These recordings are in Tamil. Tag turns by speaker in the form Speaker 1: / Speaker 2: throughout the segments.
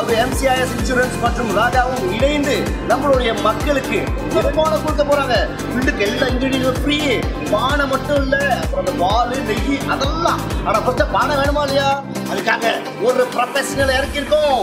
Speaker 1: அதாவது எம்சிஐஎஸ் இன்சூரன்ஸ் மற்றும் ராஜாவும் இணைந்து நம்மளுடைய மக்களுக்கு வருமானம் கொடுக்க போறாங்க வீட்டுக்கு எல்லா இன்கிரீடியும் ஃப்ரீ பானை மட்டும் இல்ல அப்புறம் அந்த பால் நெய் அதெல்லாம் ஆனா ஃபர்ஸ்ட் பானை வேணுமா இல்லையா அதுக்காக ஒரு ப்ரொஃபஷனல் இறக்கியிருக்கோம்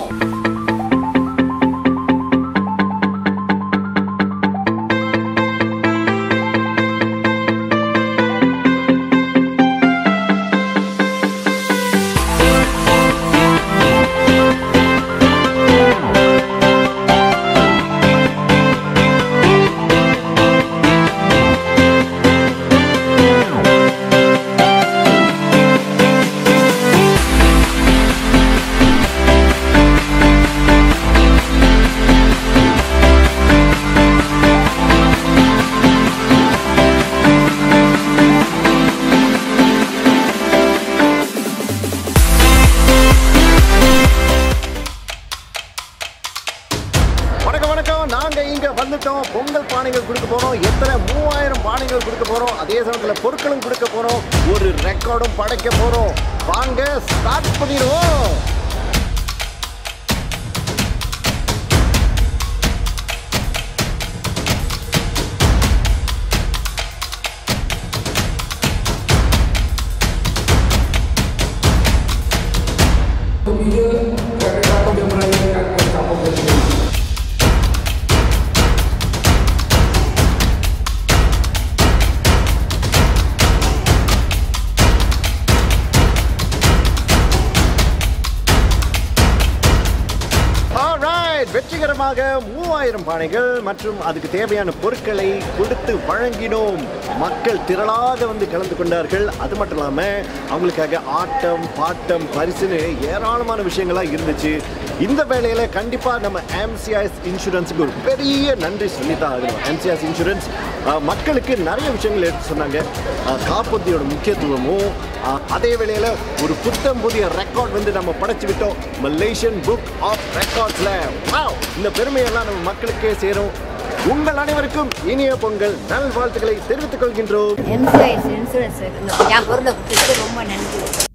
Speaker 1: வணக்கம் வணக்கம் நாங்க இங்க வந்துட்டோம் பொங்கல் பானைகள் கொடுக்க போறோம் எத்தனை மூவாயிரம் பானைகள் கொடுக்க போறோம் அதே சமயத்துல பொருட்களும் கொடுக்க போறோம் ஒரு ரெக்கார்டும் படைக்க போறோம் வாங்க ஸ்டார்ட் பண்ணிடுவோம்
Speaker 2: Pemilihan kakak-kakak yang merayakan kampung Betul.
Speaker 1: Alright, வெற்றிகரமாக மூவாயிரம் பானைகள் மற்றும் அதுக்கு தேவையான பொருட்களை கொடுத்து வழங்கினோம் மக்கள் திரளாக வந்து கலந்து கொண்டார்கள் அது மட்டும் இல்லாம அவங்களுக்காக ஆட்டம் பாட்டம் பரிசுன்னு ஏராளமான விஷயங்கள்லாம் இருந்துச்சு இந்த வேலையில கண்டிப்பா நம்ம எம்சிஐஎஸ் இன்சூரன்ஸுக்கு ஒரு பெரிய நன்றி சொல்லித்தான் ஆகணும் எம்சிஐஎஸ் இன்சூரன்ஸ் அஹ், மக்களுக்கு நிறைய விஷயங்கள் எடுத்து சொன்னாங்க அஹ், காப்புறுதியோட முக்கியத்துவமும் அஹ், அதே வேளையில ஒரு புத்தம் புதிய ரெக்கார்ட் வந்து நம்ம படைச்சு விட்டோம் மலேசியன் புக் ஆஃப் ரெக்கார்ட்ஸ்ல வாவ் இந்த பெருமையெல்லாம் நம்ம மக்களுக்கே சேரும் உங்கள் அனைவருக்கும் இனிய பொங்கல் நல் வாழ்த்துக்களை தெரிவித்துக் கொள்கின்றோம்
Speaker 3: எம்சிஐஎஸ் இன்சூரன்ஸ் இந்த என் பொருளை கொடுத்ததுக்கு ரொம்ப நன்றி